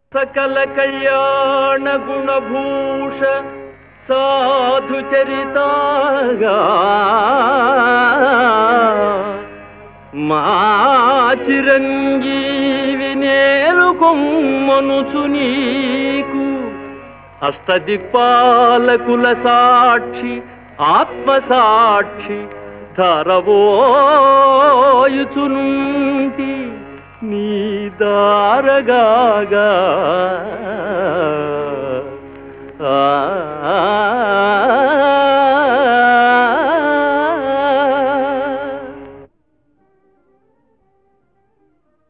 సకల కళ్యాణ గుణభూష సాధు చరితాగా మా చిరంజీవి నేరుకొమ్మనుచు నీకు అష్టదిక్పాలకుల సాక్షి ఆత్మసాక్షి ధరవోయుచునుంటి నీ దారగాగా